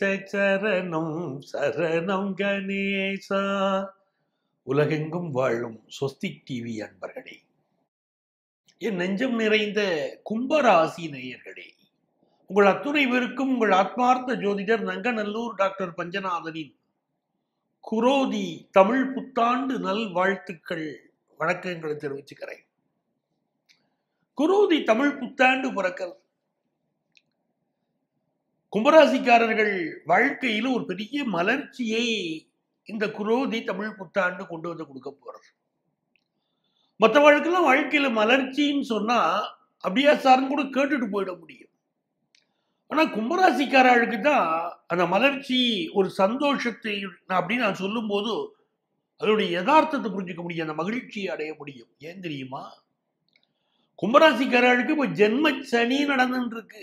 சரணம் சரணம் கணேசா உலகெங்கும் வாழும் சொஸ்திக் டிவி அன்பர்களே என் நெஞ்சம் நிறைந்த கும்பராசி நேயர்களே உங்கள் அத்துணை பேருக்கும் உங்கள் ஆத்மார்த்த ஜோதிடர் நங்கநல்லூர் டாக்டர் பஞ்சநாதனின் குரோதி தமிழ் புத்தாண்டு நல் வாழ்த்துக்கள் வணக்கங்களை தெரிவிச்சுக்கிறேன் குரோதி தமிழ் புத்தாண்டு பிறக்கிறது கும்பராசிக்காரர்கள் வாழ்க்கையில் ஒரு பெரிய மலர்ச்சியை இந்த குரோதி தமிழ் புத்தாண்டு கொண்டு வந்து கொடுக்க போறது மற்றவர்களுக்கெல்லாம் வாழ்க்கையில மலர்ச்சின்னு சொன்னா அப்படியே சார்னு கூட கேட்டுட்டு போயிட முடியும் ஆனா கும்பராசிக்காரர்களுக்கு தான் அந்த மலர்ச்சி ஒரு சந்தோஷத்தை நான் அப்படின்னு நான் சொல்லும்போது அதோடைய யதார்த்தத்தை புரிஞ்சுக்க முடியும் அந்த மகிழ்ச்சியை அடைய முடியும் ஏன் தெரியுமா கும்பராசிக்காரர்களுக்கு இப்ப ஜென்ம சனி நடந்துட்டு இருக்கு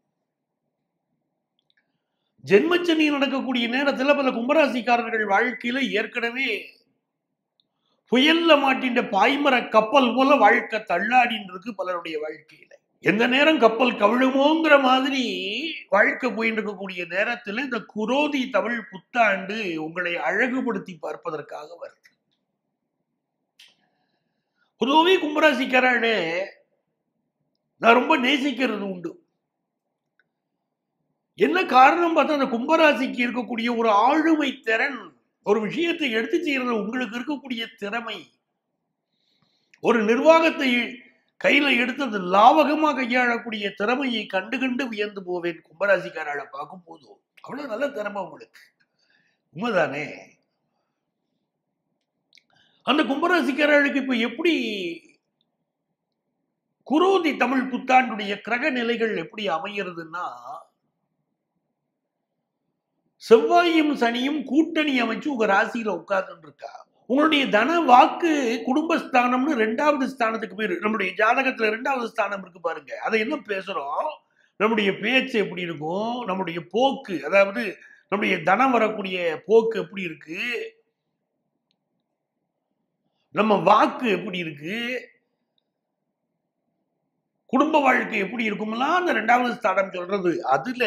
ஜென்மச்சனி நடக்கக்கூடிய நேரத்தில் பல கும்பராசிக்காரர்கள் வாழ்க்கையில ஏற்கனவே புயல்ல மாட்டின்ற பாய்மர கப்பல் போல வாழ்க்கை தள்ளாடின்னு இருக்கு பலருடைய வாழ்க்கையில எந்த நேரம் கப்பல் கவிழுமோங்கிற மாதிரி வாழ்க்கை போயிட்டு இருக்கக்கூடிய நேரத்தில் இந்த குரோதி தமிழ் புத்தாண்டு உங்களை அழகுபடுத்தி பார்ப்பதற்காக வருது பொதுவாகவே கும்பராசிக்காரனே நான் ரொம்ப நேசிக்கிறது உண்டு என்ன காரணம் பார்த்தா அந்த கும்பராசிக்கு இருக்கக்கூடிய ஒரு ஆளுமை திறன் ஒரு விஷயத்தை எடுத்து செய்யறது உங்களுக்கு இருக்கக்கூடிய திறமை ஒரு நிர்வாகத்தை கையில எடுத்தது லாவகமா கையாளக்கூடிய திறமையை கண்டு கண்டு வியந்து போவேன் கும்பராசிக்காரால பார்க்கும் போதும் அவ்வளவு நல்ல திறமை உங்களுக்கு உண்மைதானே அந்த கும்பராசிக்காரர்களுக்கு இப்ப எப்படி குரோதி தமிழ் புத்தாண்டுடைய கிரக நிலைகள் எப்படி அமைகிறதுன்னா செவ்வாயும் சனியும் கூட்டணி அமைச்சு உங்க ராசியில உட்கார்ந்து இருக்கா உங்களுடைய தன வாக்கு குடும்பஸ்தானம்னு ரெண்டாவது ஸ்தானத்துக்கு பேரு நம்முடைய ஜாதகத்துல ரெண்டாவது ஸ்தானம் இருக்கு பாருங்க அதை என்ன பேசுறோம் நம்முடைய பேச்சு எப்படி இருக்கும் நம்முடைய போக்கு அதாவது நம்முடைய தனம் வரக்கூடிய போக்கு எப்படி இருக்கு நம்ம வாக்கு எப்படி இருக்கு குடும்ப வாழ்க்கை எப்படி இருக்கும்லாம் அந்த ரெண்டாவது ஸ்தானம் சொல்றது அதுல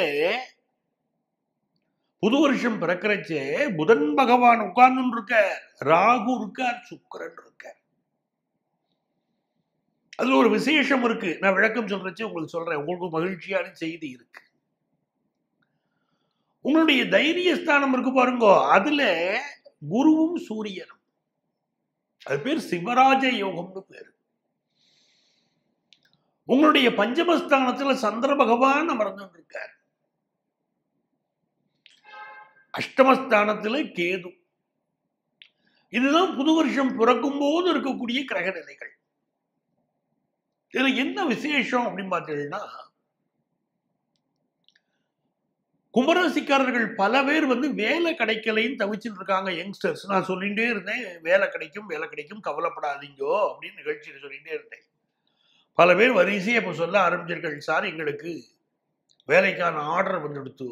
புது வருஷம் பிறக்கிறச்சே புதன் பகவான் உட்கார்ந்து இருக்க ராகு இருக்கார் சுக்கரன் இருக்க அதுல ஒரு விசேஷம் இருக்கு நான் விளக்கம் சொல்றச்சே உங்களுக்கு சொல்றேன் உங்களுக்கு மகிழ்ச்சியான செய்தி இருக்கு உங்களுடைய தைரிய ஸ்தானம் இருக்கு பாருங்க அதுல குருவும் சூரியனும் அது பேர் சிவராஜ யோகம்னு பேரு உங்களுடைய பஞ்சமஸ்தானத்துல சந்திர பகவான் அமர்ந்து இருக்கார் அஷ்டமஸ்தானத்துல கேது இதுதான் புது வருஷம் பிறக்கும் போது இருக்கக்கூடிய கிரக நிலைகள் இதுல என்ன விசேஷம் அப்படின்னு பார்த்தீங்கன்னா கும்பராசிக்காரர்கள் பல பேர் வந்து வேலை கிடைக்கலைன்னு தவிச்சுட்டு இருக்காங்க யங்ஸ்டர்ஸ் நான் சொல்லிகிட்டே இருந்தேன் வேலை கிடைக்கும் வேலை கிடைக்கும் கவலைப்படாதீங்கோ அப்படின்னு நிகழ்ச்சியில் சொல்லிகிட்டே இருந்தேன் பல பேர் வரிசையை இப்போ சொல்ல ஆரம்பிச்சிருக்கள் சார் எங்களுக்கு வேலைக்கான ஆர்டர் வந்துடுத்து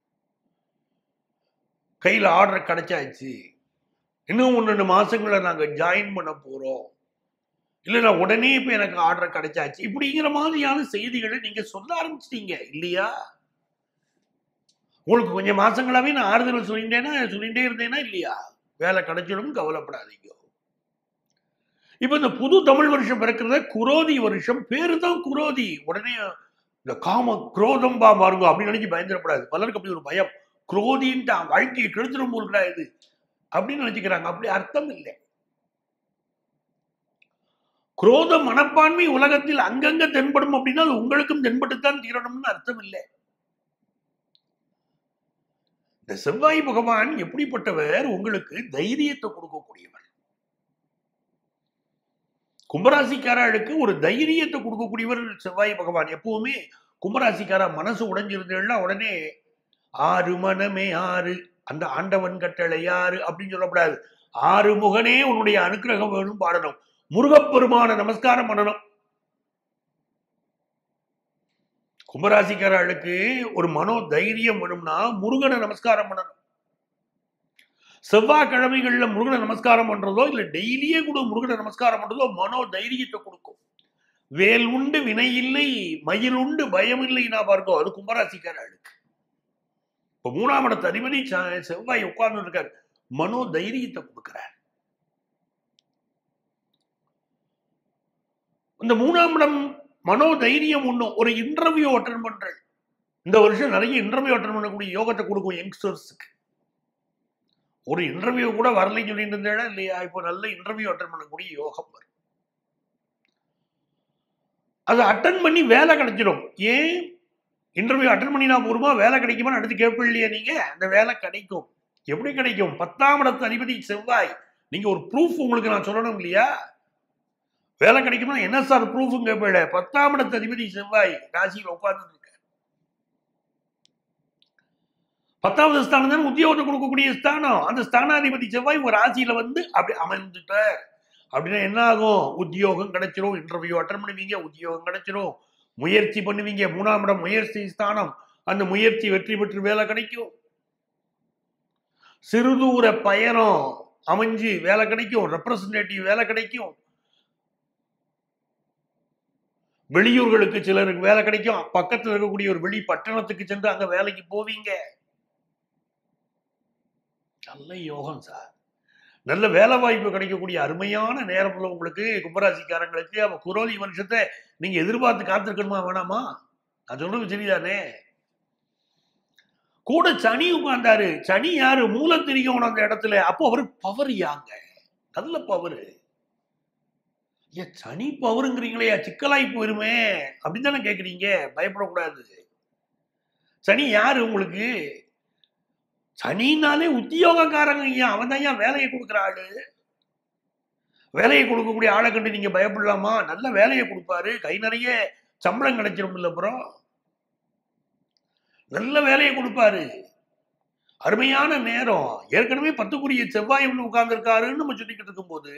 கையில் ஆர்டர் கிடைச்சாச்சு இன்னும் ஒன்று ரெண்டு மாசங்களை நாங்கள் ஜாயின் பண்ண போகிறோம் இல்லைன்னா உடனே இப்போ எனக்கு ஆர்டர் கிடைச்சாச்சு இப்படிங்கிற மாதிரியான செய்திகளை நீங்கள் சொல்ல ஆரம்பிச்சிட்டீங்க இல்லையா உங்களுக்கு கொஞ்சம் மாசங்களாவே நான் ஆறுதல் சொல்லிட்டேன்னா சொல்லிட்டே இருந்தேன்னா இல்லையா வேலை கிடைச்சிடும் கவலைப்படாதீங்க இப்ப இந்த புது தமிழ் வருஷம் பிறக்கிறத குரோதி வருஷம் பேரு தான் குரோதி உடனே இந்த காம குரோதம் பா மாறுங்க அப்படின்னு நினைச்சு பயந்துடக்கூடாது பலருக்கு அப்படி ஒரு பயம் குரோதின்ட்டு வாழ்க்கையை கெடுத்துடும் போல்டா இது அப்படின்னு நினைச்சுக்கிறாங்க அப்படி அர்த்தம் இல்லை குரோத மனப்பான்மை உலகத்தில் அங்கங்க தென்படும் அப்படின்னா அது உங்களுக்கும் தென்பட்டுத்தான் தீரணும்னு அர்த்தம் இல்லை இந்த செவ்வாய் பகவான் எப்படிப்பட்டவர் உங்களுக்கு தைரியத்தை கொடுக்கக்கூடியவர் கும்பராசிக்காரர்களுக்கு ஒரு தைரியத்தை கொடுக்கக்கூடியவர் செவ்வாய் பகவான் எப்பவுமே கும்பராசிக்காரா மனசு உடைஞ்சிருந்தா உடனே ஆறு மனமே ஆறு அந்த ஆண்டவன் கட்டளை யாரு அப்படின்னு சொல்லக்கூடாது ஆறு முகனே உன்னுடைய அனுக்கிரகம் வேணும் பாடணும் முருகப்பெருமான நமஸ்காரம் பண்ணணும் கும்பராசிக்காரர்களுக்கு ஒரு மனோ தைரியம் வேணும்னா முருகனை நமஸ்காரம் பண்ணணும் செவ்வாய்க்கிழமைகள்ல முருகனை நமஸ்காரம் பண்றதோ இல்ல டெய்லியே கூட முருகனை நமஸ்காரம் பண்றதோ மனோ தைரியத்தை கொடுக்கும் வேல் உண்டு வினை இல்லை மயில் உண்டு பயம் இல்லை நான் பாருங்க அது கும்பராசிக்காரர்களுக்கு இப்ப மூணாம் இடத்து அதிபதி ச- செவ்வாய் உட்கார்ந்து இருக்கார் மனோ தைரியத்தை கொடுக்கிறார் இந்த மூணாம் இடம் மனோ தைரியம் ஒண்ணும் ஒரு இன்டர்வியூ அட்டன் பண்றேன் இந்த வருஷம் நிறைய இன்டர்வியூ அட்டன் பண்ணக்கூடிய யோகத்தை கொடுக்கும் யங்ஸ்டர்ஸுக்கு ஒரு இன்டர்வியூ கூட வரலைன்னு சொல்லிட்டு இருந்தேடா இல்லையா இப்போ நல்ல இன்டர்வியூ அட்டன் பண்ணக்கூடிய யோகம் வரும் அதை அட்டன் பண்ணி வேலை கிடைச்சிடும் ஏன் இன்டர்வியூ அட்டன் பண்ணினா போருமா வேலை கிடைக்குமா அடுத்து கேட்ப இல்லையா நீங்க அந்த வேலை கிடைக்கும் எப்படி கிடைக்கும் பத்தாம் இடத்து அதிபதி செவ்வாய் நீங்க ஒரு ப்ரூஃப் உங்களுக்கு நான் சொல்லணும் இல்லையா வேலை கிடைக்குமா என்ன சார் ப்ரூஃப் கேட்பேன் பத்தாம் இடத்து அதிபதி செவ்வாய் ராசியில் உட்கார்ந்து இருக்க பத்தாவது ஸ்தானம் தான் உத்தியோகத்தை கொடுக்கக்கூடிய ஸ்தானம் அந்த ஸ்தானாதிபதி செவ்வாய் உங்க ராசியில வந்து அப்படி அமைந்துட்டார் அப்படின்னா என்ன ஆகும் உத்தியோகம் கிடைச்சிரும் இன்டர்வியூ அட்டன் பண்ணுவீங்க உத்தியோகம் கிடைச்சிரும் முயற்சி பண்ணுவீங்க மூணாம் இடம் முயற்சி ஸ்தானம் அந்த முயற்சி வெற்றி பெற்று வேலை கிடைக்கும் சிறுதூர பயணம் அமைஞ்சு வேலை கிடைக்கும் ரெப்ரசன்டேட்டிவ் வேலை கிடைக்கும் வெளியூர்களுக்கு சிலருக்கு வேலை கிடைக்கும் பக்கத்துல இருக்கக்கூடிய ஒரு வெளி பட்டணத்துக்கு சென்று அங்க வேலைக்கு போவீங்க நல்ல யோகம் சார் நல்ல வேலை வாய்ப்பு கிடைக்கக்கூடிய அருமையான நேரம் உள்ள உங்களுக்கு கும்பராசிக்காரங்களுக்கு அப்ப குரோலி வருஷத்தை நீங்க எதிர்பார்த்து காத்திருக்கணுமா வேணாமா நான் சொல்றது சரிதானே கூட சனி உட்கார்ந்தாரு சனி யாரு மூல தெரியும் அந்த இடத்துல அப்போ அவர் பவர் யாங்க நல்ல பவர் ஏன் சனி பவருங்கிறீங்களே சிக்கலாய் போயிருமே அப்படின்னு தானே கேக்குறீங்க பயப்படக்கூடாது சனி யாரு உங்களுக்கு சனினாலே உத்தியோகக்காரங்க ஐயா அவன் தான் ஏன் வேலையை கொடுக்குற ஆளு வேலையை கொடுக்கக்கூடிய ஆளை கண்டு நீங்க பயப்படலாமா நல்ல வேலையை கொடுப்பாரு கை நிறைய சம்பளம் கிடைச்சிரும் இல்ல அப்புறம் நல்ல வேலையை கொடுப்பாரு அருமையான நேரம் ஏற்கனவே பத்துக்குரிய செவ்வாய் ஒன்று உட்கார்ந்துருக்காருன்னு நம்ம சொல்லிக்கிட்டு இருக்கும்போது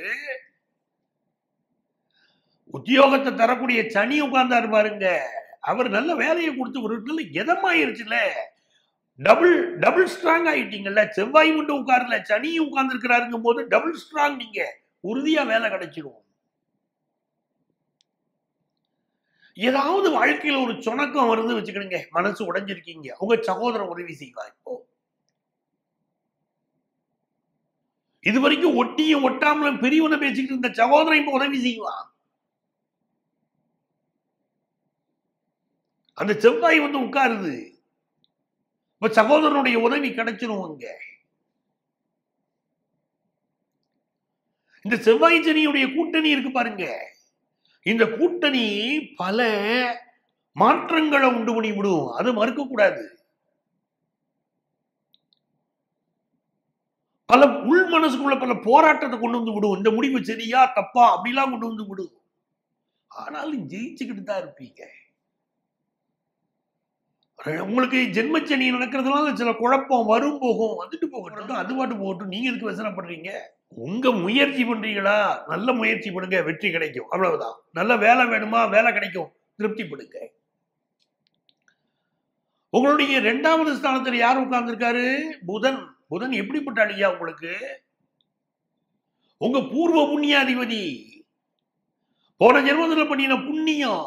உத்தியோகத்தை தரக்கூடிய சனி உட்கார்ந்தாரு பாருங்க அவர் நல்ல வேலையை கொடுத்து ஒரு நல்ல எதமாயிருச்சுல டபுள் டபுள் ஸ்ட்ராங் ஆயிட்டீங்கல்ல செவ்வாய் மட்டும் உட்கார்ல சனியும் உட்கார்ந்து இருக்கிறாருங்கும் போது டபுள் ஸ்ட்ராங் நீங்க உறுதியா வேலை கிடைச்சிடும் ஏதாவது வாழ்க்கையில ஒரு சுணக்கம் வருது வச்சுக்கிடுங்க மனசு உடைஞ்சிருக்கீங்க உங்க சகோதரன் உதவி செய்வா இப்போ இது வரைக்கும் ஒட்டியும் ஒட்டாமலும் பெரியவனை பேசிக்கிட்டு இருந்த சகோதரன் இப்ப உதவி செய்வான் அந்த செவ்வாய் வந்து உட்காருது இப்ப சகோதரனுடைய உதவி கிடைச்சிரும் அங்க இந்த செவ்வாய் சனியுடைய கூட்டணி இருக்கு பாருங்க இந்த கூட்டணி பல மாற்றங்களை உண்டு பண்ணி விடும் அது மறுக்க கூடாது பல உள் மனசுக்குள்ள பல போராட்டத்தை கொண்டு வந்து விடும் இந்த முடிவு சரியா தப்பா அப்படிலாம் கொண்டு வந்து விடும் ஆனாலும் ஜெயிச்சுக்கிட்டு தான் இருப்பீங்க உங்களுக்கு ஜென்மச்சனி நடக்கிறதுனால சில குழப்பம் வரும் போகும் வந்துட்டு போகட்டும் அது பாட்டு போகட்டும் நீங்க எதுக்கு வசனப்படுறீங்க உங்க முயற்சி பண்றீங்களா நல்ல முயற்சி பண்ணுங்க வெற்றி கிடைக்கும் அவ்வளவுதான் நல்ல வேலை வேணுமா வேலை கிடைக்கும் திருப்திப்படுங்க உங்களுடைய இரண்டாவது ஸ்தானத்துல யார் உட்கார்ந்துருக்காரு புதன் புதன் எப்படிப்பட்ட அழியா உங்களுக்கு உங்க பூர்வ புண்ணியாதிபதி போன ஜென்மத்துல பண்ணின புண்ணியம்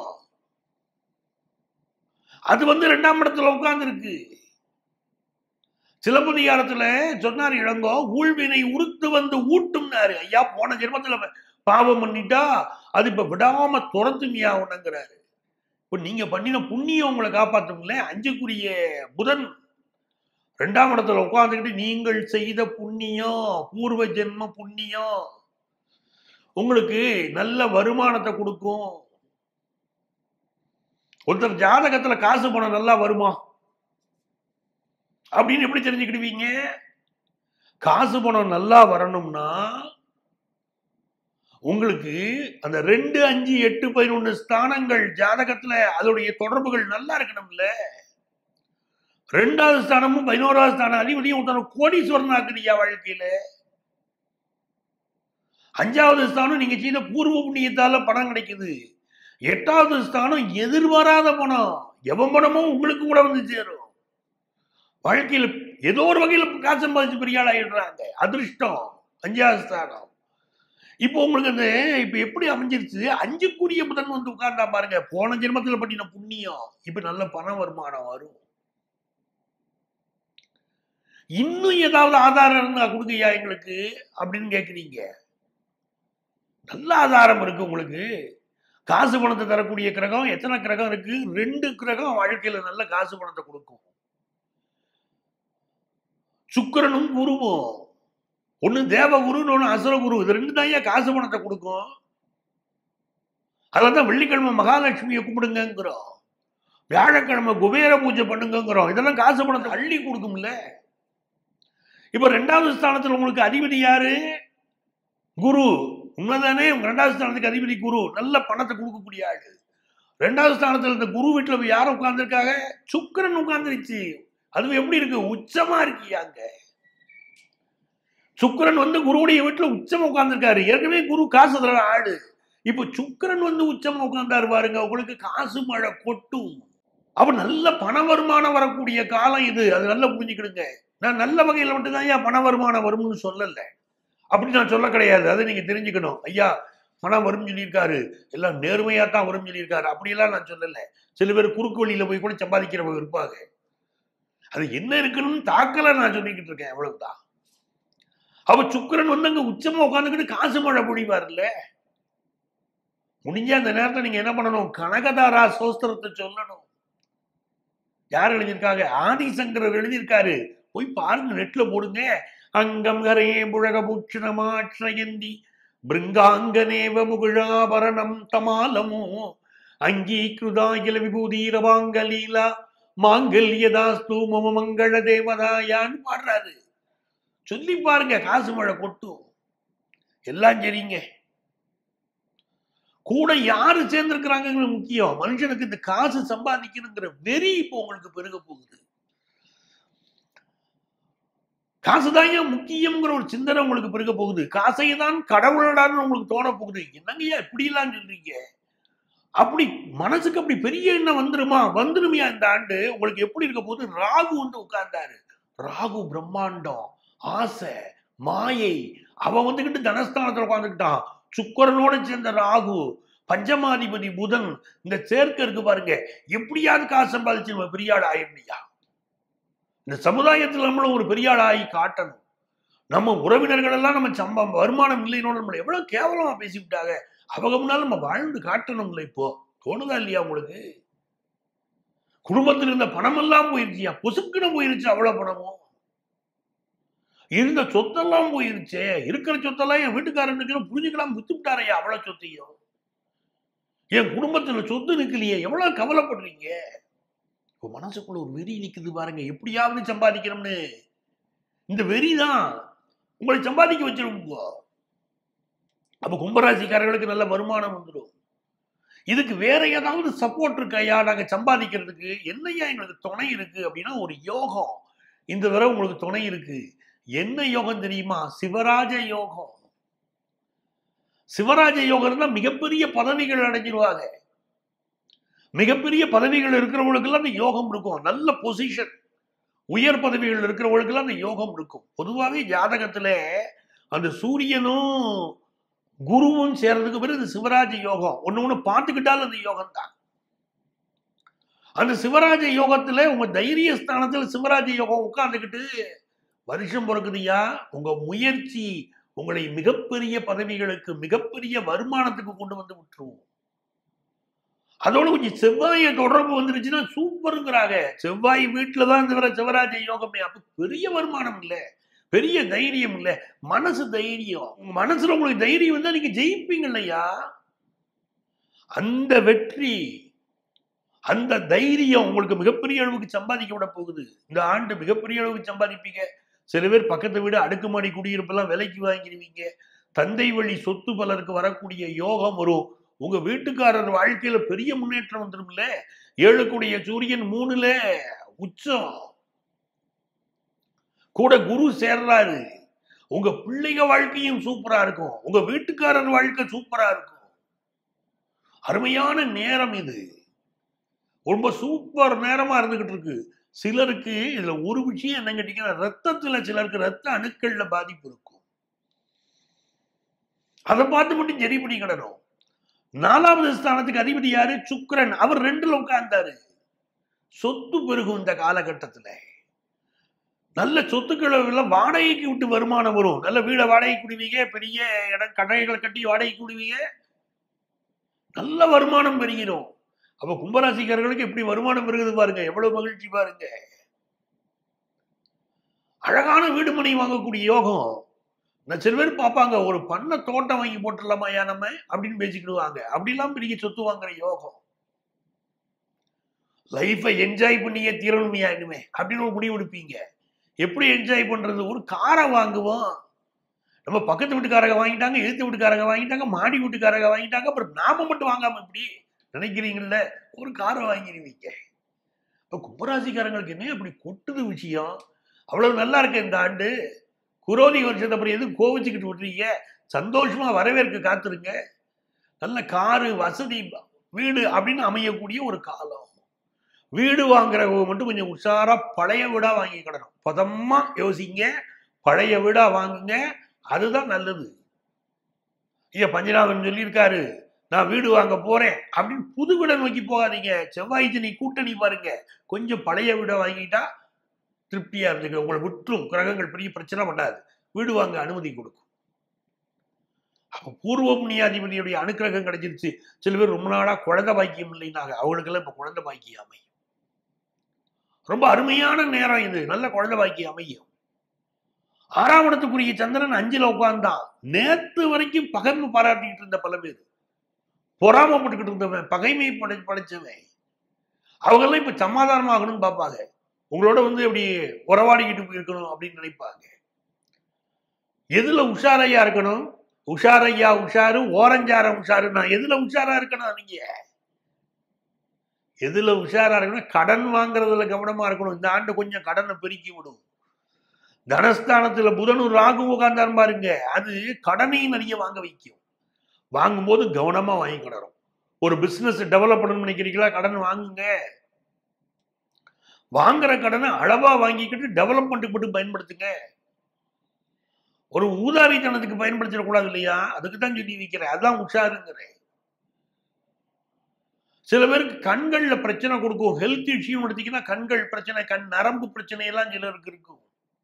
அது வந்து ரெண்டாம் இடத்துல உட்கார்ந்துருக்கு சிலப்பதிகாரத்துல சொன்னார் இளங்கோ ஊழ்வினை உறுத்து வந்து ஊட்டும்னாரு ஐயா போன ஜென்மத்துல பாவம் பண்ணிட்டா அது இப்ப விடாம துரத்துமியா உடங்கிறாரு இப்ப நீங்க பண்ணின புண்ணியம் உங்களை காப்பாத்துங்களே அஞ்சுக்குரிய புதன் ரெண்டாம் இடத்துல உட்கார்ந்துக்கிட்டு நீங்கள் செய்த புண்ணியம் பூர்வ ஜென்ம புண்ணியம் உங்களுக்கு நல்ல வருமானத்தை கொடுக்கும் ஒருத்தர் ஜாதகத்துல காசு பணம் நல்லா வருமா அப்படின்னு எப்படி தெரிஞ்சுக்கிடுவீங்க காசு பணம் நல்லா வரணும்னா உங்களுக்கு அந்த ரெண்டு அஞ்சு எட்டு பதினொன்னு ஸ்தானங்கள் ஜாதகத்துல அதோடைய தொடர்புகள் நல்லா இருக்கணும்ல ரெண்டாவது ஸ்தானமும் பதினோராவது ஸ்தானம் அதிபதியும் ஒருத்தர் கோடீஸ்வரன் ஆக்குறியா வாழ்க்கையில அஞ்சாவது ஸ்தானம் நீங்க செய்த பூர்வ புண்ணியத்தால பணம் கிடைக்குது எட்டாவது ஸ்தானம் எதிர்பாராத பணம் எவன் பணமும் உங்களுக்கு கூட வந்து சேரும் வாழ்க்கையில ஏதோ ஒரு வகையில காசு சம்பாதிச்சு பெரிய ஆள் ஆயிடுறாங்க அதிர்ஷ்டம் அஞ்சாவது ஸ்தானம் இப்போ உங்களுக்கு அந்த இப்ப எப்படி அமைஞ்சிருச்சு அஞ்சுக்குரிய புதன் வந்து உட்கார்ந்தா பாருங்க போன ஜென்மத்துல பண்ணின புண்ணியம் இப்ப நல்ல பண வருமானம் வரும் இன்னும் ஏதாவது ஆதாரம் இருந்தா கொடுங்கய்யா எங்களுக்கு அப்படின்னு கேட்குறீங்க நல்ல ஆதாரம் இருக்கு உங்களுக்கு காசு பணத்தை தரக்கூடிய கிரகம் எத்தனை கிரகம் இருக்கு ரெண்டு கிரகம் வாழ்க்கையில நல்ல காசு பணத்தை கொடுக்கும் சுக்கிரனும் குருவும் ஒண்ணு தேவகுருன்னு ஒண்ணு அசுரகுரு இது ரெண்டு தான் ஏன் காசு பணத்தை கொடுக்கும் அதான் வெள்ளிக்கிழமை மகாலட்சுமியை கும்பிடுங்கிறோம் வியாழக்கிழமை குபேர பூஜை பண்ணுங்கிறோம் இதெல்லாம் காசு பணத்தை அள்ளி கொடுக்கும்ல இப்ப ரெண்டாவது ஸ்தானத்துல உங்களுக்கு அதிபதி யாரு குரு உண்மைதானே உங்க ரெண்டாவது ஸ்தானத்துக்கு அதிபதி குரு நல்ல பணத்தை கொடுக்கக்கூடிய ஆளு ரெண்டாவது ஸ்தானத்துல இந்த குரு வீட்டுல போய் யாரும் உட்கார்ந்துருக்காங்க சுக்கிரன் உட்கார்ந்துருச்சு அது எப்படி இருக்கு உச்சமா இருக்கியாங்க சுக்கிரன் வந்து குருவுடைய வீட்டுல உச்சமா உட்கார்ந்துருக்காரு ஏற்கனவே குரு காசு தர ஆளு இப்ப சுக்கிரன் வந்து உச்சமா உட்கார்ந்தாரு பாருங்க உங்களுக்கு காசு மழை கொட்டும் அப்ப நல்ல பண வருமானம் வரக்கூடிய காலம் இது அது நல்லா புரிஞ்சுக்கிடுங்க நான் நல்ல வகையில மட்டும்தான் ஐயா பண வருமானம் வரும்னு சொல்லல அப்படி நான் சொல்ல கிடையாது அதை நீங்க தெரிஞ்சுக்கணும் ஐயா பணம் வரும்னு சொல்லியிருக்காரு எல்லாம் நேர்மையா தான் வரும்னு சொல்லியிருக்காரு அப்படியெல்லாம் நான் சொல்லல சில பேர் குறுக்கு வழியில போய் கூட சம்பாதிக்கிறவங்க இருப்பாங்க அது என்ன இருக்குன்னு தாக்கல நான் சொல்லிக்கிட்டு இருக்கேன் அவ்வளவுதான் அவ சுக்கிரன் வந்து அங்க உச்சமா உட்காந்துக்கிட்டு காசு மழை பொழிவார்ல முடிஞ்ச அந்த நேரத்துல நீங்க என்ன பண்ணணும் கனகதாரா சோஸ்திரத்தை சொல்லணும் யார் எழுதியிருக்காங்க ஆதிசங்கரர் எழுதியிருக்காரு போய் பாருங்க நெட்ல போடுங்க அங்கம் கரையே புழக பூஷணமாட்சயந்தி பிருங்காங்கனேவ முகுழாபரணம் தமாலமோ அங்கீகிருதாகில விபூதீரவாங்கலீலா மாங்கல்யதாஸ்து மம மங்கள தேவதாயான்னு பாடுறாரு சொல்லி பாருங்க காசு மழை கொட்டும் எல்லாம் சரிங்க கூட யாரு சேர்ந்திருக்கிறாங்கிறது முக்கியம் மனுஷனுக்கு இந்த காசு சம்பாதிக்கணுங்கிற வெறி இப்போ உங்களுக்கு பெருக போகுது காசுதான் ஏன் முக்கியம்ங்கிற ஒரு சிந்தனை உங்களுக்கு பெருக போகுது காசை தான் கடவுளடான்னு உங்களுக்கு தோண போகுது என்னங்கய்யா இப்படிலாம் சொல்றீங்க அப்படி மனசுக்கு அப்படி பெரிய எண்ணம் வந்துருமா வந்துருமையா இந்த ஆண்டு உங்களுக்கு எப்படி இருக்க போகுது ராகு வந்து உட்கார்ந்தாரு ராகு பிரம்மாண்டம் ஆசை மாயை அவன் வந்துகிட்டு தனஸ்தானத்துல உட்காந்துக்கிட்டான் சுக்கரனோட சேர்ந்த ராகு பஞ்சமாதிபதி புதன் இந்த சேர்க்க இருக்கு பாருங்க எப்படியாவது காசு சம்பாதிச்சு நம்ம பெரிய ஆள் ஆயிடுமையா இந்த சமுதாயத்தில் நம்மளும் ஒரு பெரிய ஆள் ஆகி காட்டணும் நம்ம உறவினர்கள் எல்லாம் நம்ம சம்பா வருமானம் இல்லைன்னு நம்மளை எவ்வளவு கேவலமா பேசிவிட்டாங்க அவங்க முன்னால நம்ம வாழ்ந்து காட்டணும்ல இப்போ தோணுதா இல்லையா உங்களுக்கு குடும்பத்தில் இருந்த பணம் எல்லாம் போயிருச்சியா பொசுக்குன்னு போயிருச்சு அவ்வளவு பணமும் இருந்த சொத்தெல்லாம் போயிருச்சே இருக்கிற சொத்தெல்லாம் என் வீட்டுக்காரன் புரிஞ்சுக்கலாம் வித்துட்டாரையா அவ்வளவு சொத்தையும் என் குடும்பத்துல சொத்து நிக்கலையே எவ்வளவு கவலைப்படுறீங்க இப்போ மனசுக்குள்ள ஒரு வெறி நிக்குது பாருங்க எப்படியாவது சம்பாதிக்கணும்னு இந்த வெறி தான் உங்களை சம்பாதிக்க வச்சிருப்போ அப்ப கும்பராசிக்காரர்களுக்கு நல்ல வருமானம் வந்துடும் இதுக்கு வேற ஏதாவது சப்போர்ட் இருக்கையா நாங்க சம்பாதிக்கிறதுக்கு என்னையா எங்களுக்கு துணை இருக்கு அப்படின்னா ஒரு யோகம் இந்த தடவை உங்களுக்கு துணை இருக்கு என்ன யோகம் தெரியுமா சிவராஜ யோகம் சிவராஜ யோகம் இருந்தா மிகப்பெரிய பதவிகள் அடைஞ்சிருவாங்க மிகப்பெரிய பதவிகள் இருக்கிறவங்களுக்கெல்லாம் அந்த யோகம் இருக்கும் நல்ல பொசிஷன் உயர் பதவிகள் இருக்கிறவங்களுக்கெல்லாம் அந்த யோகம் இருக்கும் பொதுவாகவே ஜாதகத்துல அந்த சூரியனும் குருவும் சேர்றதுக்கு பிறகு இந்த சிவராஜ யோகம் ஒண்ணு ஒண்ணு பார்த்துக்கிட்டாலும் அந்த யோகம் தான் அந்த சிவராஜ யோகத்துல உங்க தைரிய ஸ்தானத்துல சிவராஜ யோகம் உட்கார்ந்துக்கிட்டு வருஷம் பிறக்குதுயா உங்க முயற்சி உங்களை மிகப்பெரிய பதவிகளுக்கு மிகப்பெரிய வருமானத்துக்கு கொண்டு வந்து விட்டுருவோம் அதோட கொஞ்சம் செவ்வாய தொடர்பு வந்துருச்சுன்னா சூப்பருங்கிறாங்க செவ்வாய் வீட்டுல தான் தவிர சிவராஜ யோகமே அப்ப பெரிய வருமானம் இல்ல பெரிய தைரியம் இல்ல மனசு தைரியம் உங்க மனசுல உங்களுக்கு தைரியம் வந்தா நீங்க ஜெயிப்பீங்க இல்லையா அந்த வெற்றி அந்த தைரியம் உங்களுக்கு மிகப்பெரிய அளவுக்கு சம்பாதிக்க விட போகுது இந்த ஆண்டு மிகப்பெரிய அளவுக்கு சம்பாதிப்பீங்க சில பேர் பக்கத்து வீடு அடுக்குமாடி குடியிருப்பெல்லாம் விலைக்கு வாங்கிடுவீங்க தந்தை வழி சொத்து பலருக்கு வரக்கூடிய யோகம் வரும் உங்க வீட்டுக்காரர் வாழ்க்கையில பெரிய முன்னேற்றம் வந்துரும்ல ஏழுக்குடைய சூரியன் மூணுல உச்சம் கூட குரு சேர்றாரு உங்க பிள்ளைங்க வாழ்க்கையும் சூப்பரா இருக்கும் உங்க வீட்டுக்காரர் வாழ்க்கை சூப்பரா இருக்கும் அருமையான நேரம் இது ரொம்ப சூப்பர் நேரமா இருந்துகிட்டு இருக்கு சிலருக்கு இதுல ஒரு விஷயம் என்ன கேட்டீங்கன்னா ரத்தத்துல சிலருக்கு ரத்த அணுக்கள்ல பாதிப்பு இருக்கும் அதை பார்த்து மட்டும் சரி பண்ணிக்கிடணும் நாலாவது ஸ்தானத்துக்கு அதிபதி யாரு சுக்கிரன் அவர் ரெண்டுல உட்கார்ந்தாரு சொத்து பெருகும் இந்த காலகட்டத்துல நல்ல சொத்துக்களை எல்லாம் வாடகைக்கு விட்டு வருமானம் வரும் நல்ல வீடை வாடகைக்கு விடுவீங்க பெரிய இடம் கடைகளை கட்டி வாடகைக்கு விடுவீங்க நல்ல வருமானம் பெருகிடும் அப்ப கும்பராசிக்காரர்களுக்கு எப்படி வருமானம் பெருகுது பாருங்க எவ்வளவு மகிழ்ச்சி பாருங்க அழகான வீடு மனை வாங்கக்கூடிய யோகம் நான் சில பேர் பார்ப்பாங்க ஒரு பண்ண தோட்டம் வாங்கி போட்டுடலாமா ஐயா நம்ம அப்படின்னு பேசிக்கிடுவாங்க அப்படிலாம் பெரிய சொத்து வாங்குற யோகம் லைஃபை என்ஜாய் பண்ணியே தீரணுமையா இனிமே அப்படின்னு ஒரு முடிவு எடுப்பீங்க எப்படி என்ஜாய் பண்றது ஒரு காரை வாங்குவோம் நம்ம பக்கத்து வீட்டுக்காரங்க வாங்கிட்டாங்க எழுத்து வீட்டுக்காரங்க வாங்கிட்டாங்க மாடி வீட்டுக்காரங்க வாங்கிட்டாங்க அப்புறம் நாம மட்டும் வாங்காம இப்படி நினைக்கிறீங்கல்ல ஒரு காரை வாங்கிடுவீங்க இப்போ கும்பராசிக்காரங்களுக்கு என்ன அப்படி கொட்டுது விஷயம் அவ்வளவு நல்லா இருக்கு இந்த ஆண்டு குரோதி வருஷத்தை அப்புறம் எதுவும் கோவிச்சுக்கிட்டு விட்டுறீங்க சந்தோஷமா வரவேற்க காத்துருங்க நல்ல காரு வசதி வீடு அப்படின்னு அமையக்கூடிய ஒரு காலம் வீடு வாங்குறவங்க மட்டும் கொஞ்சம் உஷாரா பழைய வீடா வாங்கிக்கிடணும் பதமா யோசிங்க பழைய வீடா வாங்குங்க அதுதான் நல்லது ஐயா பஞ்சநாதன் சொல்லியிருக்காரு நான் வீடு வாங்க போறேன் அப்படின்னு புது வீடை நோக்கி போகாதீங்க செவ்வாய் சனி கூட்டணி பாருங்க கொஞ்சம் பழைய வீடை வாங்கிட்டா திருப்தியா இருந்துக்க உங்களை விட்டுரும் கிரகங்கள் பெரிய பிரச்சனை பண்ணாது வீடு வாங்க அனுமதி கொடுக்கும் அப்ப பூர்வ புண்ணியாதிபதியுடைய அனுக்கிரகம் கிடைச்சிருச்சு சில பேர் ரொம்ப நாளா குழந்தை பாக்கியம் இல்லைன்னாங்க அவங்களுக்கெல்லாம் இப்ப குழந்தை பாக்கியம் அமையும் ரொம்ப அருமையான நேரம் இது நல்ல குழந்தை பாக்கியம் அமையும் ஆறாம் இடத்துக்குரிய சந்திரன் அஞ்சுல உட்கார்ந்தான் நேத்து வரைக்கும் பகர்ந்து பாராட்டிட்டு இருந்த பல பேர் பொறாமப்பட்டுக்கிட்டு இருந்தவன் பகைமை படை படைச்சவன் அவங்கெல்லாம் இப்ப சமாதானமாகணும்னு பார்ப்பாங்க உங்களோட வந்து இப்படி உறவாடிக்கிட்டு இருக்கணும் அப்படின்னு நினைப்பாங்க எதுல உஷாரையா இருக்கணும் உஷாரையா உஷாரு ஓரஞ்சார உஷாரு நான் எதுல உஷாரா இருக்கணும் நீங்க எதுல உஷாரா இருக்கணும் கடன் வாங்குறதுல கவனமா இருக்கணும் இந்த ஆண்டு கொஞ்சம் கடனை பெருக்கி விடும் தனஸ்தானத்துல புதனூர் ராகு உட்கார்ந்தார் பாருங்க அது கடனையும் நிறைய வாங்க வைக்கும் வாங்கும்போது கவனமா வாங்கிக்கிடணும் ஒரு பிசினஸ் டெவலப் பண்ணணும்னு நினைக்கிறீங்களா கடன் வாங்குங்க வாங்குற கடனை அளவா வாங்கிக்கிட்டு டெவலப்மெண்ட்டுக்கு மட்டும் பயன்படுத்துங்க ஒரு ஊதாரித்தனத்துக்கு பயன்படுத்திடக்கூடாது இல்லையா அதுக்கு தான் சொல்லி வைக்கிறேன் அதான் உஷாருங்கிறேன் சில பேருக்கு கண்கள்ல பிரச்சனை கொடுக்கும் ஹெல்த் இஷ்யூ எடுத்தீங்கன்னா கண்கள் பிரச்சனை கண் நரம்பு பிரச்சனை எல்லாம் சிலருக்கு இருக்கும்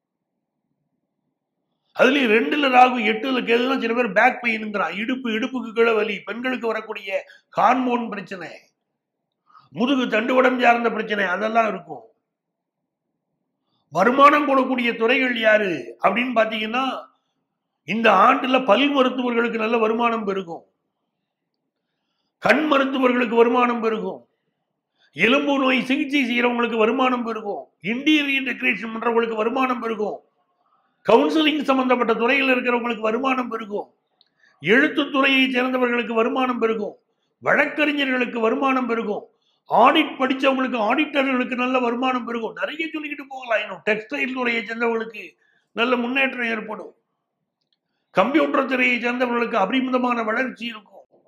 அதுலயும் ரெண்டுல ராகு எட்டுல கேதுலாம் சில பேர் பேக் பெயின்ங்கிறான் இடுப்பு இடுப்புக்கு கீழே வலி பெண்களுக்கு வரக்கூடிய ஹார்மோன் பிரச்சனை முதுகு தண்டுவடம் சார்ந்த பிரச்சனை அதெல்லாம் இருக்கும் வருமானம் கொடுக்கக்கூடிய துறைகள் யாரு அப்படின்னு பாத்தீங்கன்னா இந்த ஆண்டுல பல் மருத்துவர்களுக்கு நல்ல வருமானம் பெருகும் கண் மருத்துவர்களுக்கு வருமானம் பெருகும் எலும்பு நோய் சிகிச்சை செய்யறவங்களுக்கு வருமானம் பெருகும் இன்டீரியர் டெக்கரேஷன் பண்றவங்களுக்கு வருமானம் பெருகும் கவுன்சிலிங் சம்பந்தப்பட்ட துறையில் இருக்கிறவங்களுக்கு வருமானம் பெருகும் எழுத்துத்துறையை சேர்ந்தவர்களுக்கு வருமானம் பெருகும் வழக்கறிஞர்களுக்கு வருமானம் பெருகும் ஆடிட் படிச்சவங்களுக்கு ஆடிட்டர்களுக்கு நல்ல வருமானம் பெருகும் நிறைய சொல்லிக்கிட்டு போகலாம் இன்னும் டெக்ஸ்டைல் துறையை சேர்ந்தவர்களுக்கு நல்ல முன்னேற்றம் ஏற்படும் கம்ப்யூட்டர் துறையை சேர்ந்தவர்களுக்கு அபரிமிதமான வளர்ச்சி இருக்கும்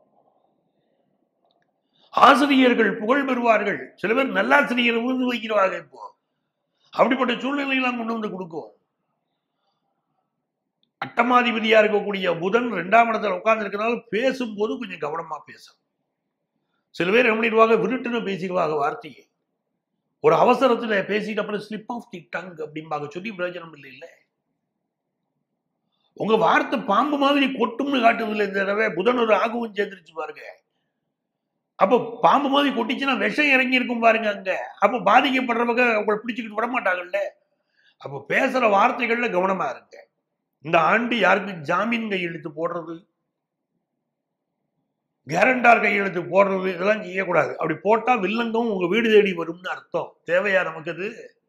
ஆசிரியர்கள் புகழ் பெறுவார்கள் சில பேர் நல்லாசிரியர் விருது வைக்கிறாங்க இப்போ அப்படிப்பட்ட சூழ்நிலையெல்லாம் கொண்டு வந்து கொடுக்கும் அட்டமாதிபதியா இருக்கக்கூடிய புதன் ரெண்டாம் இடத்துல உட்கார்ந்து இருக்கனால பேசும்போது கொஞ்சம் கவனமா பேசும் சில பேர் என்ன பண்ணிடுவாங்க விருட்டுன்னு பேசிடுவாங்க வார்த்தையை ஒரு அவசரத்துல பேசிட்டு அப்புறம் ஸ்லிப் ஆஃப் தி டங் அப்படிம்பாங்க சொல்லி பிரயோஜனம் இல்லை இல்ல உங்க வார்த்தை பாம்பு மாதிரி கொட்டும்னு காட்டுது இல்லை இந்த தடவை புதன் ஒரு ஆகவும் சேர்ந்துருச்சு பாருங்க அப்போ பாம்பு மாதிரி கொட்டிச்சுன்னா விஷம் இறங்கி இருக்கும் பாருங்க அங்க அப்போ பாதிக்கப்படுறவங்க உங்களை பிடிச்சிக்கிட்டு விட மாட்டாங்கல்ல அப்போ பேசுற வார்த்தைகள்ல கவனமா இருங்க இந்த ஆண்டு யாருக்கு ஜாமீன் கையெழுத்து போடுறது கேரண்டார் கையெழுத்து போடுறது இதெல்லாம் செய்யக்கூடாது அப்படி போட்டா வில்லங்கம் உங்க வீடு தேடி வரும்னு அர்த்தம் தேவையா நமக்கு அது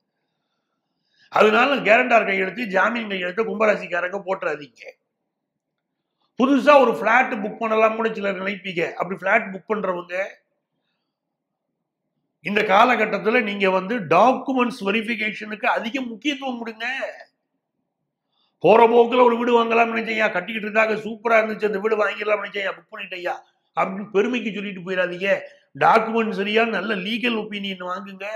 அதனால கேரண்டார் கையெழுத்து ஜாமீன் கையெழுத்து கும்பராசிக்காரங்க போட்டுறாதீங்க புதுசா ஒரு பிளாட் புக் பண்ணலாம் கூட சிலர் நினைப்பீங்க அப்படி பிளாட் புக் பண்றவங்க இந்த காலகட்டத்துல நீங்க வந்து டாக்குமெண்ட்ஸ் வெரிஃபிகேஷனுக்கு அதிக முக்கியத்துவம் கொடுங்க போற போக்குல ஒரு வீடு வாங்கலாம் நினைச்சையா கட்டிக்கிட்டு இருந்தாங்க சூப்பரா இருந்துச்சு அந்த வீடு வாங்கிடலாம் நினைச்சையா புக் பண்ணிட்டையா அப்படின்னு பெருமைக்கு சொல்லிட்டு போயிடாதீங்க டாக்குமெண்ட் சரியா நல்ல லீகல் ஒப்பீனியன் வாங்குங்க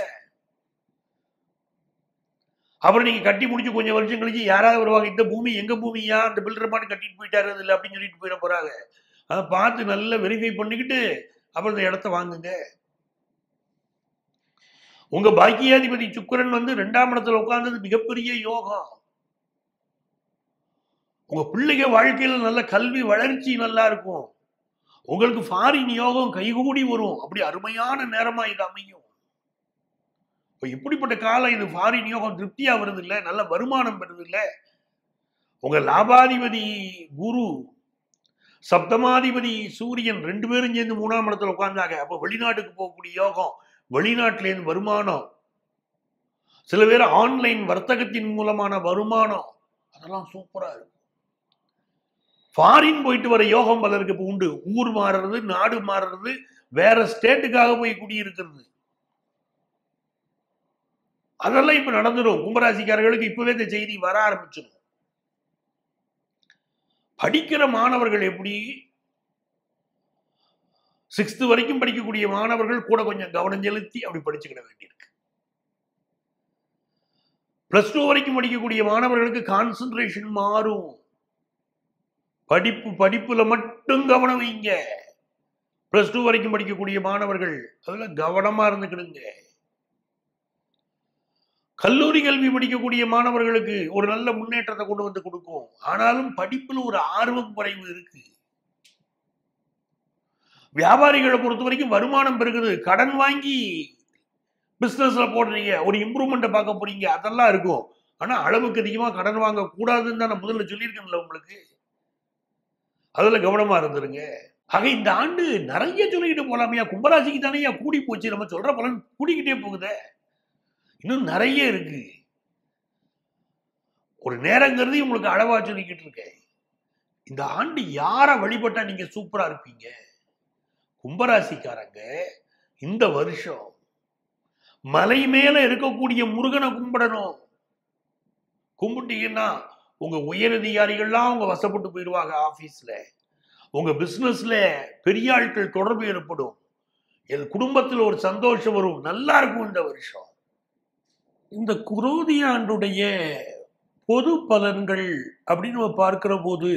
அப்புறம் நீங்க கட்டி முடிச்சு கொஞ்சம் வருஷம் கழிச்சு யாராவது வருவாங்க இந்த பூமி எங்க பூமியா அந்த பில்டர் பாட்டு கட்டிட்டு போயிட்டாரு இல்லை அப்படின்னு சொல்லிட்டு போயிட போறாங்க அதை பார்த்து நல்லா வெரிஃபை பண்ணிக்கிட்டு அப்புறம் இந்த இடத்த வாங்குங்க உங்க பாக்கியாதிபதி சுக்கிரன் வந்து ரெண்டாம் இடத்துல உட்கார்ந்தது மிகப்பெரிய யோகம் உங்க பிள்ளைங்க வாழ்க்கையில நல்ல கல்வி வளர்ச்சி நல்லா இருக்கும் உங்களுக்கு ஃபாரின் யோகம் கைகூடி வரும் அப்படி அருமையான நேரமா இது அமையும் இப்ப இப்படிப்பட்ட காலம் இது ஃபாரின் யோகம் திருப்தியா வருது இல்ல நல்ல வருமானம் வருது இல்ல உங்க லாபாதிபதி குரு சப்தமாதிபதி சூரியன் ரெண்டு பேரும் சேர்ந்து மூணாம் இடத்துல உட்கார்ந்தாங்க அப்ப வெளிநாட்டுக்கு போகக்கூடிய யோகம் வெளிநாட்டுல இருந்து வருமானம் சில பேர் ஆன்லைன் வர்த்தகத்தின் மூலமான வருமானம் அதெல்லாம் சூப்பரா இருக்கும் ஃபாரின் போயிட்டு வர யோகம் பலருக்கு இப்போ உண்டு ஊர் மாறுறது நாடு மாறுறது வேற ஸ்டேட்டுக்காக போய் குடியிருக்கிறது அதெல்லாம் இப்ப நடந்துடும் கும்பராசிக்காரர்களுக்கு இப்பவே இந்த செய்தி வர ஆரம்பிச்சிடும் படிக்கிற மாணவர்கள் எப்படி சிக்ஸ்த் வரைக்கும் படிக்கக்கூடிய மாணவர்கள் கூட கொஞ்சம் கவனம் செலுத்தி அப்படி படிச்சுக்கிட வேண்டியிருக்கு பிளஸ் டூ வரைக்கும் படிக்கக்கூடிய மாணவர்களுக்கு கான்சென்ட்ரேஷன் மாறும் படிப்பு படிப்புல மட்டும் கவனம் வைங்க பிளஸ் டூ வரைக்கும் படிக்கக்கூடிய மாணவர்கள் அதுல கவனமா இருந்துக்கிடுங்க கல்லூரி கல்வி படிக்கக்கூடிய மாணவர்களுக்கு ஒரு நல்ல முன்னேற்றத்தை கொண்டு வந்து கொடுக்கும் ஆனாலும் படிப்புல ஒரு ஆர்வம் குறைவு இருக்கு வியாபாரிகளை பொறுத்த வரைக்கும் வருமானம் பெருகுது கடன் வாங்கி பிசினஸ்ல போடுறீங்க ஒரு இம்ப்ரூவ்மெண்ட்டை பார்க்க போறீங்க அதெல்லாம் இருக்கும் ஆனா அளவுக்கு அதிகமா கடன் வாங்க கூடாதுன்னு தான் நான் முதல்ல சொல்லியிருக்கேன்ல உங்களுக்கு அதுல கவனமா இருந்துருங்க ஆக இந்த ஆண்டு நிறைய சொல்லிக்கிட்டு போலாமையா கும்பராசிக்கு தானே கூடி போச்சு நம்ம சொல்ற பலன் கூடிக்கிட்டே போகுதே இன்னும் நிறைய இருக்கு ஒரு நேரங்கிறது உங்களுக்கு அளவா சொல்லிக்கிட்டு இருக்கேன் இந்த ஆண்டு யாரை வழிபட்டா நீங்க சூப்பரா இருப்பீங்க கும்பராசிக்காரங்க இந்த வருஷம் மலை மேல இருக்கக்கூடிய முருகனை கும்பிடணும் கும்பிட்டீங்கன்னா உங்க உயரதிகாரிகள்லாம் அவங்க வசப்பட்டு போயிடுவாங்க ஆபீஸ்ல உங்க பிசினஸ்ல பெரிய ஆட்கள் தொடர்பு ஏற்படும் என் குடும்பத்தில் ஒரு சந்தோஷம் வரும் நல்லா இருக்கும் இந்த வருஷம் இந்த குரோதி ஆண்டுடைய பொது பலன்கள் அப்படின்னு நம்ம பார்க்கிற போது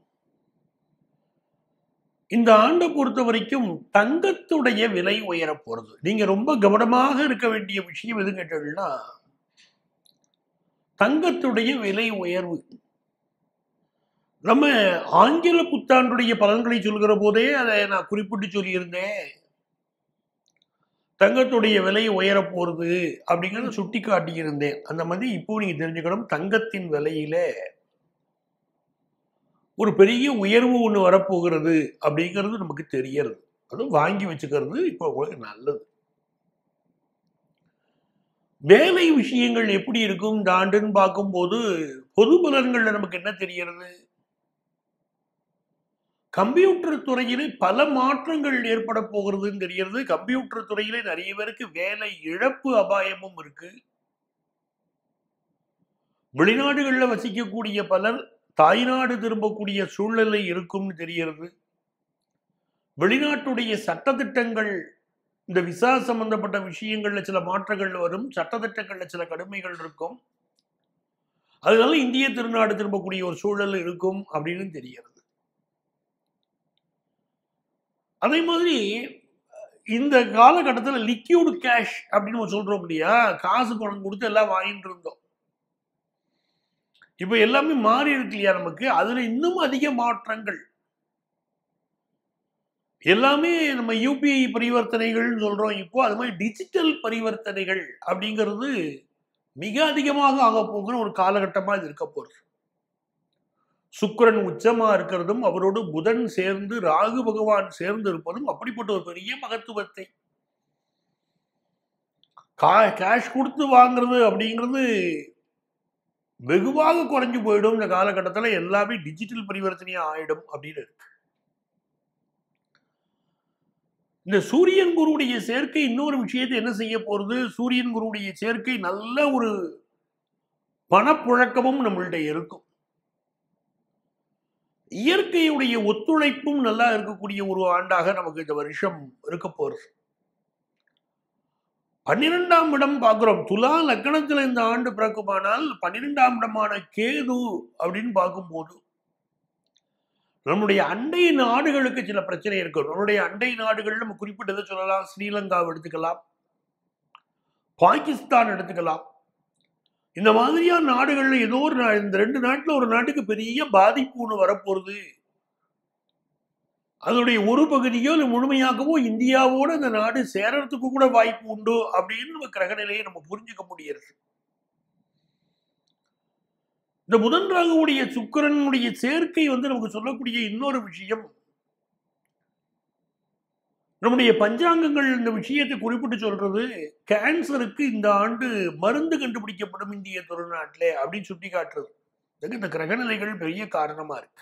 இந்த ஆண்டை பொறுத்த வரைக்கும் தங்கத்துடைய விலை உயர போறது நீங்க ரொம்ப கவனமாக இருக்க வேண்டிய விஷயம் எது கேட்டீங்கன்னா தங்கத்துடைய விலை உயர்வு நம்ம ஆங்கில புத்தாண்டுடைய பலன்களை சொல்கிற போதே அதை நான் குறிப்பிட்டு சொல்லியிருந்தேன் தங்கத்துடைய விலை உயர போறது அப்படிங்கிறத சுட்டி காட்டியிருந்தேன் அந்த மாதிரி இப்போ நீங்க தெரிஞ்சுக்கணும் தங்கத்தின் விலையில ஒரு பெரிய உயர்வு ஒன்று வரப்போகிறது அப்படிங்கிறது நமக்கு தெரியறது அதுவும் வாங்கி வச்சுக்கிறது இப்போ உங்களுக்கு நல்லது வேலை விஷயங்கள் எப்படி இருக்கும் இந்த ஆண்டுன்னு பார்க்கும்போது பொது பலன்கள்ல நமக்கு என்ன தெரியறது கம்ப்யூட்டர் துறையிலே பல மாற்றங்கள் ஏற்பட போகிறதுன்னு தெரியறது கம்ப்யூட்டர் துறையிலே நிறைய பேருக்கு வேலை இழப்பு அபாயமும் இருக்கு வெளிநாடுகளில் வசிக்கக்கூடிய பலர் தாய்நாடு திரும்பக்கூடிய சூழ்நிலை இருக்கும்னு தெரியறது வெளிநாட்டுடைய சட்டத்திட்டங்கள் இந்த விசா சம்பந்தப்பட்ட விஷயங்கள்ல சில மாற்றங்கள் வரும் சட்டத்திட்டங்கள்ல சில கடுமைகள் இருக்கும் அதனால இந்திய திருநாடு திரும்பக்கூடிய ஒரு சூழல் இருக்கும் அப்படின்னு தெரியறது அதே மாதிரி இந்த காலகட்டத்தில் லிக்யூடு கேஷ் அப்படின்னு சொல்றோம் இல்லையா காசு பணம் கொடுத்து எல்லாம் வாங்கிட்டு இருந்தோம் இப்ப எல்லாமே மாறி இருக்கு இல்லையா நமக்கு அதுல இன்னும் அதிக மாற்றங்கள் எல்லாமே நம்ம யூபிஐ பரிவர்த்தனைகள்னு சொல்றோம் இப்போ அது மாதிரி டிஜிட்டல் பரிவர்த்தனைகள் அப்படிங்கிறது மிக அதிகமாக ஆக போகிற ஒரு காலகட்டமா இது இருக்க போகுது சுக்கிரன் உச்சமா இருக்கிறதும் அவரோடு புதன் சேர்ந்து ராகு பகவான் சேர்ந்து இருப்பதும் அப்படிப்பட்ட ஒரு பெரிய மகத்துவத்தை கேஷ் கொடுத்து வாங்குறது அப்படிங்கிறது வெகுவாக குறைஞ்சு போயிடும் இந்த காலகட்டத்தில் எல்லாமே டிஜிட்டல் பரிவர்த்தனையா ஆயிடும் அப்படின்னு இருக்கு இந்த சூரியன் குருவுடைய சேர்க்கை இன்னொரு விஷயத்தை என்ன செய்ய போறது சூரியன் குருவுடைய சேர்க்கை நல்ல ஒரு பணப்புழக்கமும் நம்மள்ட்ட இருக்கும் இயற்கையுடைய ஒத்துழைப்பும் நல்லா இருக்கக்கூடிய ஒரு ஆண்டாக நமக்கு இந்த வருஷம் இருக்க போறது பன்னிரெண்டாம் இடம் பார்க்கிறோம் துலா லக்கணத்துல இந்த ஆண்டு பிறக்குமானால் பன்னிரெண்டாம் இடமான கேது அப்படின்னு பார்க்கும்போது நம்முடைய அண்டை நாடுகளுக்கு சில பிரச்சனை இருக்கும் நம்மளுடைய அண்டை நாடுகள் நம்ம குறிப்பிட்டதை சொல்லலாம் ஸ்ரீலங்காவை எடுத்துக்கலாம் பாகிஸ்தான் எடுத்துக்கலாம் இந்த மாதிரியான நாடுகள்ல ஏதோ ஒரு நா- இந்த ரெண்டு நாட்டுல ஒரு நாட்டுக்கு பெரிய பாதிப்பு ஒன்று வரப்போகுது அதனுடைய ஒரு பகுதியோ இல்லை முழுமையாகவோ இந்தியாவோட அந்த நாடு சேரறதுக்கு கூட வாய்ப்பு உண்டு அப்படின்னு நம்ம கிரகநிலையை நம்ம புரிஞ்சுக்க முடியாது இந்த புதன் ராகுவுடைய சுக்கிரனுடைய சேர்க்கை வந்து நமக்கு சொல்லக்கூடிய இன்னொரு விஷயம் நம்முடைய பஞ்சாங்கங்கள் இந்த விஷயத்தை குறிப்பிட்டு சொல்றது கேன்சருக்கு இந்த ஆண்டு மருந்து கண்டுபிடிக்கப்படும் இந்திய திருநாட்டிலே அப்படின்னு சுட்டி காட்டுறது இதுக்கு இந்த கிரகநிலைகள் பெரிய காரணமா இருக்கு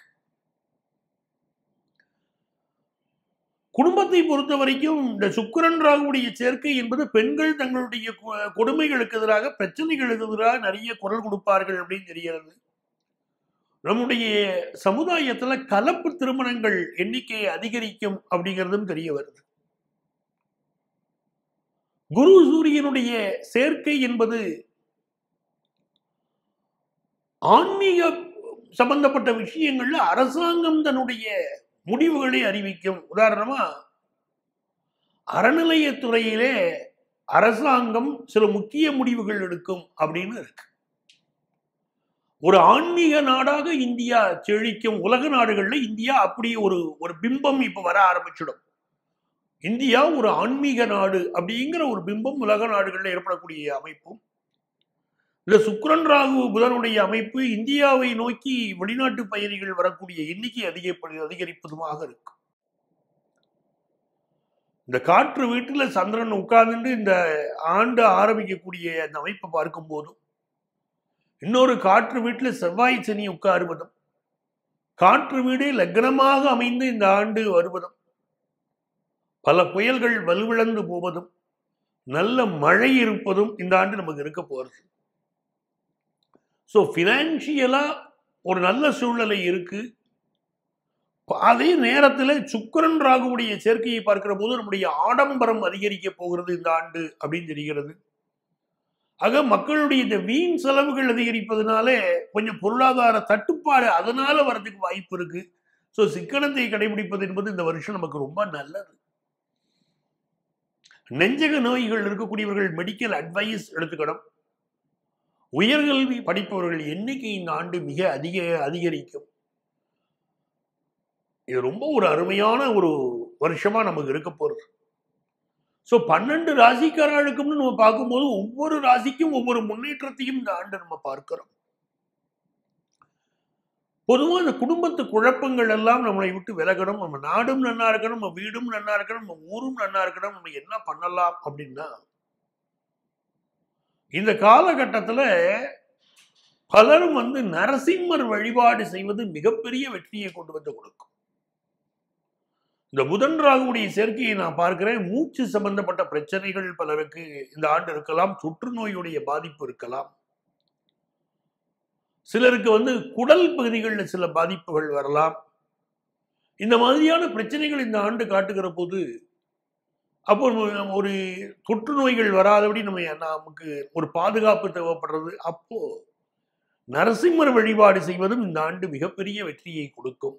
குடும்பத்தை பொறுத்த வரைக்கும் இந்த சுக்கிரன் ராகுடைய சேர்க்கை என்பது பெண்கள் தங்களுடைய கு- கொடுமைகளுக்கு எதிராக பிரச்சனைகளுக்கு எதிராக நிறைய குரல் கொடுப்பார்கள் அப்படின்னு தெரிகிறது நம்முடைய சமுதாயத்துல கலப்பு திருமணங்கள் எண்ணிக்கையை அதிகரிக்கும் அப்படிங்கிறதும் தெரிய வருது குரு சூரியனுடைய சேர்க்கை என்பது ஆன்மீக சம்பந்தப்பட்ட விஷயங்கள்ல அரசாங்கம் தன்னுடைய முடிவுகளை அறிவிக்கும் உதாரணமா அறநிலையத்துறையிலே அரசாங்கம் சில முக்கிய முடிவுகள் எடுக்கும் அப்படின்னு இருக்கு ஒரு ஆன்மீக நாடாக இந்தியா செழிக்கும் உலக நாடுகள்ல இந்தியா அப்படி ஒரு ஒரு பிம்பம் இப்ப வர ஆரம்பிச்சிடும் இந்தியா ஒரு ஆன்மீக நாடு அப்படிங்கிற ஒரு பிம்பம் உலக நாடுகள்ல ஏற்படக்கூடிய அமைப்பும் இந்த சுக்கிரன் ராகு புதனுடைய அமைப்பு இந்தியாவை நோக்கி வெளிநாட்டு பயணிகள் வரக்கூடிய எண்ணிக்கை அதிகப்படி அதிகரிப்பதுமாக இருக்கும் இந்த காற்று வீட்டுல சந்திரன் உட்கார்ந்துட்டு இந்த ஆண்டு ஆரம்பிக்கக்கூடிய அந்த அமைப்பை பார்க்கும் போதும் இன்னொரு காற்று வீட்டுல செவ்வாய் சனி உட்காருவதும் காற்று வீடு லக்னமாக அமைந்து இந்த ஆண்டு வருவதும் பல புயல்கள் வலுவிழந்து போவதும் நல்ல மழை இருப்பதும் இந்த ஆண்டு நமக்கு இருக்க போறது ஸோ ஃபினான்ஷியலா ஒரு நல்ல சூழ்நிலை இருக்கு அதே நேரத்தில் சுக்கிரன் ராகுவுடைய சேர்க்கையை பார்க்கிற போது நம்முடைய ஆடம்பரம் அதிகரிக்க போகிறது இந்த ஆண்டு அப்படின்னு தெரிகிறது ஆக மக்களுடைய இந்த வீண் செலவுகள் அதிகரிப்பதனாலே கொஞ்சம் பொருளாதார தட்டுப்பாடு அதனால வரதுக்கு வாய்ப்பு இருக்கு ஸோ சிக்கனத்தை கடைபிடிப்பது என்பது இந்த வருஷம் நமக்கு ரொம்ப நல்லது நெஞ்சக நோய்கள் இருக்கக்கூடியவர்கள் மெடிக்கல் அட்வைஸ் எடுத்துக்கணும் உயர்கல்வி படிப்பவர்கள் எண்ணிக்கை இந்த ஆண்டு மிக அதிக அதிகரிக்கும் இது ரொம்ப ஒரு அருமையான ஒரு வருஷமா நமக்கு இருக்க போறது ஸோ பன்னெண்டு ராசிக்காரர்களுக்கும்னு நம்ம பார்க்கும்போது ஒவ்வொரு ராசிக்கும் ஒவ்வொரு முன்னேற்றத்தையும் இந்த ஆண்டு நம்ம பார்க்கிறோம் பொதுவாக இந்த குடும்பத்து குழப்பங்கள் எல்லாம் நம்மளை விட்டு விலகணும் நம்ம நாடும் நன்னா இருக்கணும் நம்ம வீடும் நன்னா இருக்கணும் நம்ம ஊரும் நன்னா இருக்கணும் நம்ம என்ன பண்ணலாம் அப்படின்னா இந்த காலகட்டத்தில் பலரும் வந்து நரசிம்மர் வழிபாடு செய்வது மிகப்பெரிய வெற்றியை கொண்டு வந்து கொடுக்கும் இந்த புதன் ராகுடைய சேர்க்கையை நான் பார்க்கிறேன் மூச்சு சம்பந்தப்பட்ட பிரச்சனைகள் பலருக்கு இந்த ஆண்டு இருக்கலாம் தொற்றுநோயுடைய பாதிப்பு இருக்கலாம் சிலருக்கு வந்து குடல் பகுதிகளில் சில பாதிப்புகள் வரலாம் இந்த மாதிரியான பிரச்சனைகள் இந்த ஆண்டு காட்டுகிற போது அப்போ நம்ம ஒரு தொற்று நோய்கள் வராதபடி நம்ம நமக்கு ஒரு பாதுகாப்பு தேவைப்படுறது அப்போ நரசிம்மர் வழிபாடு செய்வதும் இந்த ஆண்டு மிகப்பெரிய வெற்றியை கொடுக்கும்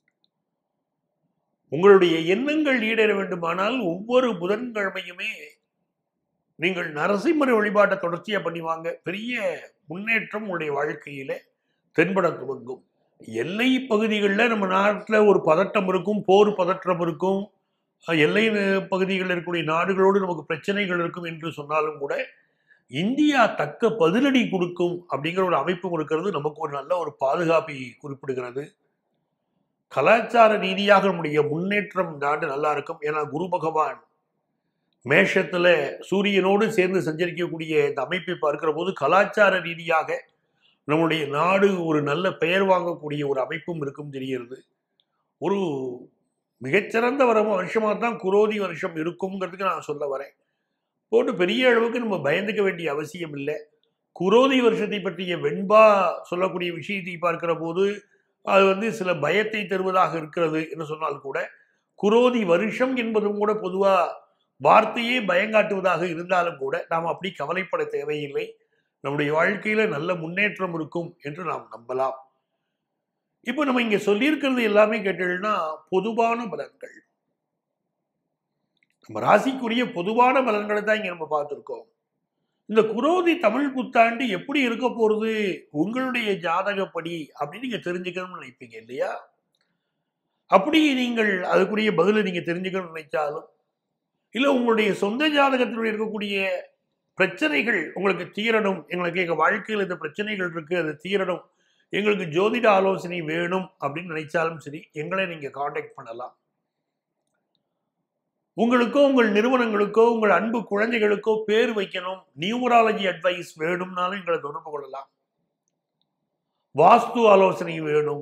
உங்களுடைய எண்ணங்கள் ஈடேற வேண்டுமானால் ஒவ்வொரு புதன்கிழமையுமே நீங்கள் நரசிம்மர் வழிபாட்டை தொடர்ச்சியா பண்ணி வாங்க பெரிய முன்னேற்றம் உங்களுடைய வாழ்க்கையில தென்பட துவங்கும் எல்லை பகுதிகளில் நம்ம நாட்டில் ஒரு பதட்டம் இருக்கும் போர் பதற்றம் இருக்கும் எல்லை பகுதிகளில் இருக்கக்கூடிய நாடுகளோடு நமக்கு பிரச்சனைகள் இருக்கும் என்று சொன்னாலும் கூட இந்தியா தக்க பதிலடி கொடுக்கும் அப்படிங்கிற ஒரு அமைப்பு இருக்கிறது நமக்கு ஒரு நல்ல ஒரு பாதுகாப்பை குறிப்பிடுகிறது கலாச்சார ரீதியாக நம்முடைய முன்னேற்றம் இந்த ஆண்டு நல்லா இருக்கும் ஏன்னா குரு பகவான் மேஷத்துல சூரியனோடு சேர்ந்து சஞ்சரிக்கக்கூடிய இந்த அமைப்பை பார்க்கிற போது கலாச்சார ரீதியாக நம்முடைய நாடு ஒரு நல்ல பெயர் வாங்கக்கூடிய ஒரு அமைப்பும் இருக்கும் தெரிகிறது ஒரு மிகச்சிறந்த வரம் வருஷமாக தான் குரோதி வருஷம் இருக்குங்கிறதுக்கு நான் சொல்ல வரேன் போட்டு பெரிய அளவுக்கு நம்ம பயந்துக்க வேண்டிய அவசியம் இல்லை குரோதி வருஷத்தை பற்றிய வெண்பா சொல்லக்கூடிய விஷயத்தை பார்க்கிற போது அது வந்து சில பயத்தை தருவதாக இருக்கிறது என்று சொன்னால் கூட குரோதி வருஷம் என்பதும் கூட பொதுவாக வார்த்தையே பயங்காட்டுவதாக இருந்தாலும் கூட நாம் அப்படி கவலைப்பட தேவையில்லை நம்முடைய வாழ்க்கையில நல்ல முன்னேற்றம் இருக்கும் என்று நாம் நம்பலாம் இப்போ நம்ம இங்க சொல்லியிருக்கிறது எல்லாமே கேட்டீங்கன்னா பொதுவான பலன்கள் நம்ம ராசிக்குரிய பொதுவான பலன்களை தான் இங்க நம்ம பார்த்துருக்கோம் இந்த குரோதி தமிழ் புத்தாண்டு எப்படி இருக்க போறது உங்களுடைய ஜாதகப்படி அப்படின்னு நீங்க தெரிஞ்சுக்கணும்னு நினைப்பீங்க இல்லையா அப்படி நீங்கள் அதுக்குரிய பதிலை நீங்க தெரிஞ்சுக்கணும்னு நினைச்சாலும் இல்லை உங்களுடைய சொந்த ஜாதகத்தில் இருக்கக்கூடிய பிரச்சனைகள் உங்களுக்கு தீரணும் எங்களுக்கு எங்கள் வாழ்க்கையில் இந்த பிரச்சனைகள் இருக்கு அது தீரணும் எங்களுக்கு ஜோதிட ஆலோசனை வேணும் அப்படின்னு நினைச்சாலும் சரி எங்களை நீங்க காண்டாக்ட் பண்ணலாம் உங்களுக்கோ உங்கள் நிறுவனங்களுக்கோ உங்கள் அன்பு குழந்தைகளுக்கோ பேர் வைக்கணும் நியூமராலஜி அட்வைஸ் வேணும்னாலும் எங்களை தொடர்பு கொள்ளலாம் வாஸ்து ஆலோசனை வேணும்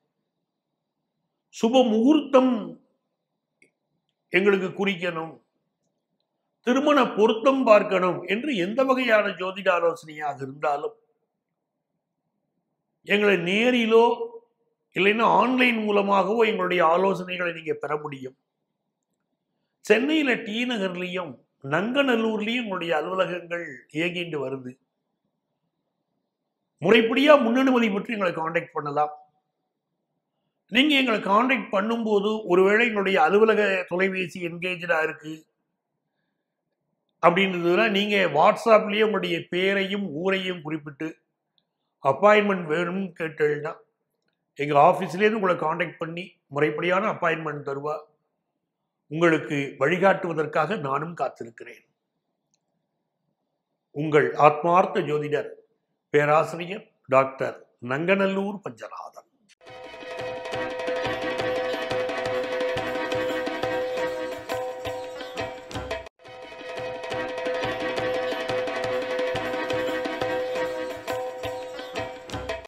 சுப முகூர்த்தம் எங்களுக்கு குறிக்கணும் திருமண பொருத்தம் பார்க்கணும் என்று எந்த வகையான ஜோதிட ஆலோசனையாக இருந்தாலும் எங்களை நேரிலோ இல்லைன்னா ஆன்லைன் மூலமாகவோ எங்களுடைய ஆலோசனைகளை நீங்க பெற முடியும் சென்னையில டி நகர்லையும் நங்கநல்லூர்லயும் எங்களுடைய அலுவலகங்கள் இயங்கிட்டு வருது முறைப்படியா முன்னனுமதி பற்றி எங்களை காண்டாக்ட் பண்ணலாம் நீங்க எங்களை காண்டாக்ட் பண்ணும்போது ஒருவேளை எங்களுடைய அலுவலக தொலைபேசி என்கேஜா இருக்கு அப்படின்றதுல நீங்க வாட்ஸ்அப்லயே உங்களுடைய பேரையும் ஊரையும் குறிப்பிட்டு அப்பாயின்மெண்ட் வேணும்னு கேட்டேன்னா எங்கள் ஆஃபீஸ்லேருந்து உங்களை காண்டாக்ட் பண்ணி முறைப்படியான அப்பாயின்மெண்ட் தருவா உங்களுக்கு வழிகாட்டுவதற்காக நானும் காத்திருக்கிறேன் உங்கள் ஆத்மார்த்த ஜோதிடர் பேராசிரியர் டாக்டர் நங்கநல்லூர் பஞ்சநாதன்